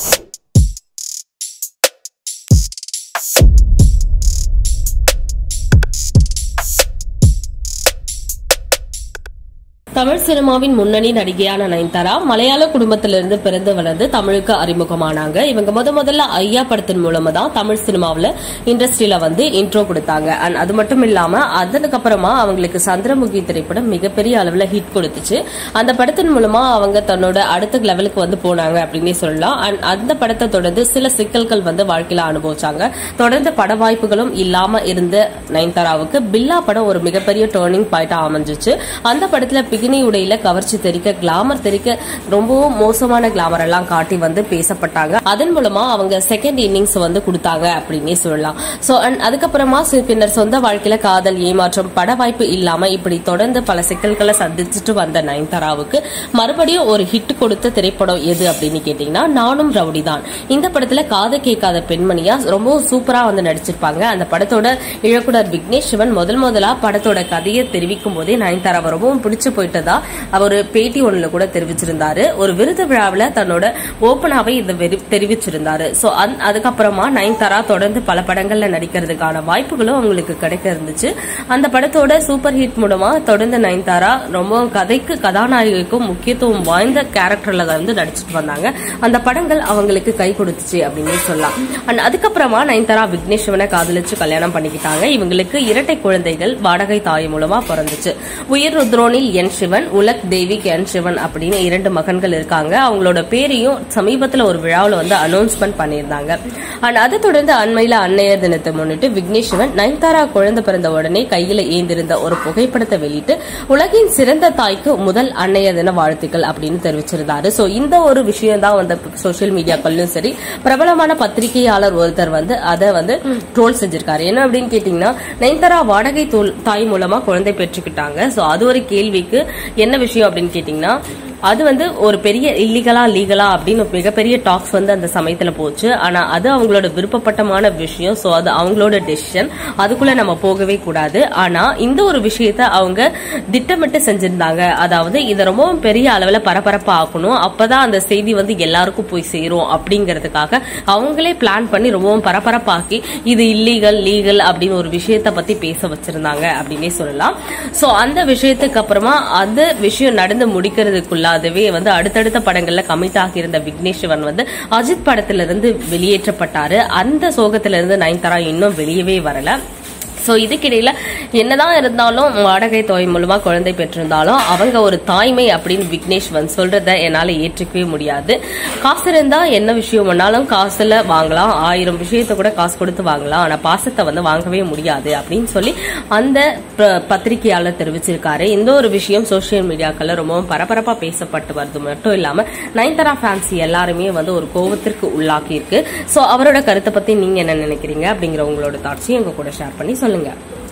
தமிழ் சினிமாவின் முன்னணி நடிகையான நயன்தாரா மலையாள குடும்பத்திலிருந்து பிறந்து வளர்ந்து தமிழுக்கு அறிமுகமானாங்க இவங்க முத முதல்ல ஐயா படத்தின் மூலமா தான் தமிழ் சினிமாவில் இண்டஸ்ட்ரியில வந்து இன்ட்ரோ கொடுத்தாங்க அண்ட் அது மட்டும் இல்லாம அதற்கு அப்புறமா அவங்களுக்கு சந்திரமுகி திரைப்படம் மிகப்பெரிய அளவுல ஹிட் கொடுத்துச்சு அந்த படத்தின் மூலமா அவங்க தன்னோட அடுத்த லெவலுக்கு வந்து போனாங்க அப்படின்னே சொல்லலாம் அண்ட் அந்த படத்தை தொடர்ந்து சில சிக்கல்கள் வந்து வாழ்க்கையில அனுபவிச்சாங்க தொடர்ந்து பட வாய்ப்புகளும் இல்லாம இருந்த நயன்தாராவுக்கு பில்லா படம் ஒரு மிகப்பெரிய டேர்னிங் பாயிண்டா அமைஞ்சிச்சு அந்த படத்துல பிகினி உடையில கவர்ச்சி தெரிக்க கிளாமர் தெரிக்க ரொம்பவும் மோசமான கிளாமர் எல்லாம் காட்டி வந்து பேசப்பட்டாங்க அதன் மூலமா அவங்க செகண்ட் இன்னிங்ஸ் வந்து கொடுத்தாங்க அப்படின்னே சொல்லலாம் சோ அண்ட் அதுக்கப்புறமா சி- பின்னர் சொந்த வாழ்க்கையில காதல் ஏமாற்றம் பட வாய்ப்பு இல்லாம இப்படி தொடர்ந்து பல சிக்கல்களை சந்திச்சுட்டு வந்த நயன்தாராவுக்கு மறுபடியும் ஒரு ஹிட் கொடுத்த திரைப்படம் எது அப்படின்னு கேட்டீங்கன்னா நானும் ரவுடி தான் இந்த படத்துல காது கேட்காத பெண்மணியா ரொம்பவும் சூப்பரா வந்து நடிச்சிருப்பாங்க அந்த படத்தோட இழக்குனர் விக்னேஷ் சிவன் முதல் முதலா படத்தோட கதையை தெரிவிக்கும் போதே நயன்தாரா ரொம்பவும் பிடிச்சு போயிட்டதா அவர் பேட்டி ஒண்ணுல கூட தெரிவிச்சிருந்தாரு ஒரு விருது விழாவில் தன்னோட ஓப்பனாவே இதை வெறி- தெரிவிச்சிருந்தாரு சோ அதுக்கப்புறமா நயன்தாரா தொடர்ந்து பல படங்கள்ல நடிக்கிறதுக்கான வாய்ப்புகளும் அவங்களுக்கு கிடைக்க இருந்துச்சு அந்த படத்தோட சூப்பர் ஹிட் மூலமா தொடர்ந்து நயன்தாரா ரொம்ப கதைக்கு கதாநாயகிக்கும் முக்கியத்துவம் வாய்ந்த கேரக்டர்ல வந்து நடிச்சிட்டு வந்தாங்க அந்த படங்கள் அவங்களுக்கு கை கொடுத்துச்சு அப்படின்னே சொல்லலாம் அண்ட் அதுக்கப்புறமா நயன்தாரா விக்னேஷ் சிவனை காதலிச்சு கல்யாணம் பண்ணிக்கிட்டாங்க இவங்களுக்கு இரட்டை குழந்தைகள் வாடகை தாய் மூலமா பிறந்துச்சு உயிர் ருத்ரோனில் என் சிவன் உலக் தேவிக் என் சிவன் அப்படின்னு இரண்டு மகன்கள் இருக்காங்க அவங்களோட பேரையும் சமீபத்துல ஒரு விழாவில் வந்து அனௌன்ஸ்மெண்ட் பண்ணியிருந்தாங்க அண்ட் அதை தொடர்ந்து அண்மையில அன்னையர் தினத்தை முன்னிட்டு விக்னேஷ் சிவன் நயன்தாரா குழந்தை பிறந்த உடனே கையில ஏந்திருந்த ஒரு புகைப்படத்தை வெளியிட்டு உலகின் சிறந்த தாய்க்கு முதல் அன்னையர் தின வாழ்த்துக்கள் அப்படின்னு தெரிவிச்சிருந்தாரு சோ இந்த ஒரு விஷயம் தான் வந்து சோசியல் மீடியாக்கள்லயும் சரி பிரபலமான பத்திரிகையாளர் ஒருத்தர் வந்து அதை வந்து ட்ரோல் செஞ்சிருக்காரு என்ன அப்படின்னு கேட்டீங்கன்னா நயன்தாரா வாடகை தோல்- தாய் மூலமா குழந்தை பெற்றுக்கிட்டாங்க சோ அது ஒரு கேள்விக்கு என்ன விஷயம் அப்படின்னு கேட்டீங்கன்னா அது வந்து ஒரு பெரிய இல்லீகலா லீகலா அப்படின்னு ஒரு மிகப்பெரிய டாக்ஸ் வந்து அந்த சமயத்துல போச்சு ஆனா அது அவங்களோட விருப்பப்பட்டமான விஷயம் சோ அது அவங்களோட டெசிஷன் அதுக்குள்ள நம்ம போகவே கூடாது ஆனா இந்த ஒரு விஷயத்த அவங்க திட்டமிட்டு செஞ்சிருந்தாங்க அதாவது இதை ரொம்பவும் பெரிய அளவுல பரபரப்பா ஆக்கணும் அப்பதான் அந்த செய்தி வந்து எல்லாருக்கும் போய் சேரும் அப்படிங்கறதுக்காக அவங்களே பிளான் பண்ணி ரொம்பவும் பரபரப்பாக்கி இது இல்லீகல் லீகல் அப்படின்னு ஒரு விஷயத்த பத்தி பேச வச்சிருந்தாங்க அப்படின்னே சொல்லலாம் சோ அந்த விஷயத்துக்கு அப்புறமா அந்த விஷயம் நடந்து முடிக்கிறதுக்குள்ளாகவே வந்து அடுத்தடுத்த படங்கள்ல கமிட் ஆகியிருந்த விக்னேஷ் சிவன் வந்து அஜித் படத்துல இருந்து வெளியேற்றப்பட்டாரு அந்த சோகத்துல இருந்து நயன்தாரா இன்னும் வெளியவே வரல சோ இதுக்கிடையில என்னதான் இருந்தாலும் வாடகை தாய் மூலமா குழந்தை பெற்றிருந்தாலும் அவங்க ஒரு தாய்மை அப்படின்னு விக்னேஷ் வந்து சொல்றத என்னால ஏற்றுக்கவே முடியாது காசு இருந்தா என்ன விஷயம் வேணாலும் காசுல வாங்கலாம் ஆயிரம் விஷயத்த கூட காசு கொடுத்து வாங்கலாம் ஆனா பாசத்தை வந்து வாங்கவே முடியாது அப்படின்னு சொல்லி அந்த ப- பத்திரிகையாளர் தெரிவிச்சிருக்காரு இந்த ஒரு விஷயம் சோசியல் மீடியாக்கள்ல ரொம்பவும் பரபரப்பா பேசப்பட்டு வருது மட்டும் இல்லாம நயன்தாரா ஃபேன்ஸ் எல்லாருமே வந்து ஒரு கோவத்திற்கு உள்ளாக்கி இருக்கு சோ அவரோட கருத்தை பத்தி நீங்க என்ன நினைக்கிறீங்க அப்படிங்கிற உங்களோட தாட்ஸையும் எங்க கூட ஷேர் பண்ணி சொல்லுங்க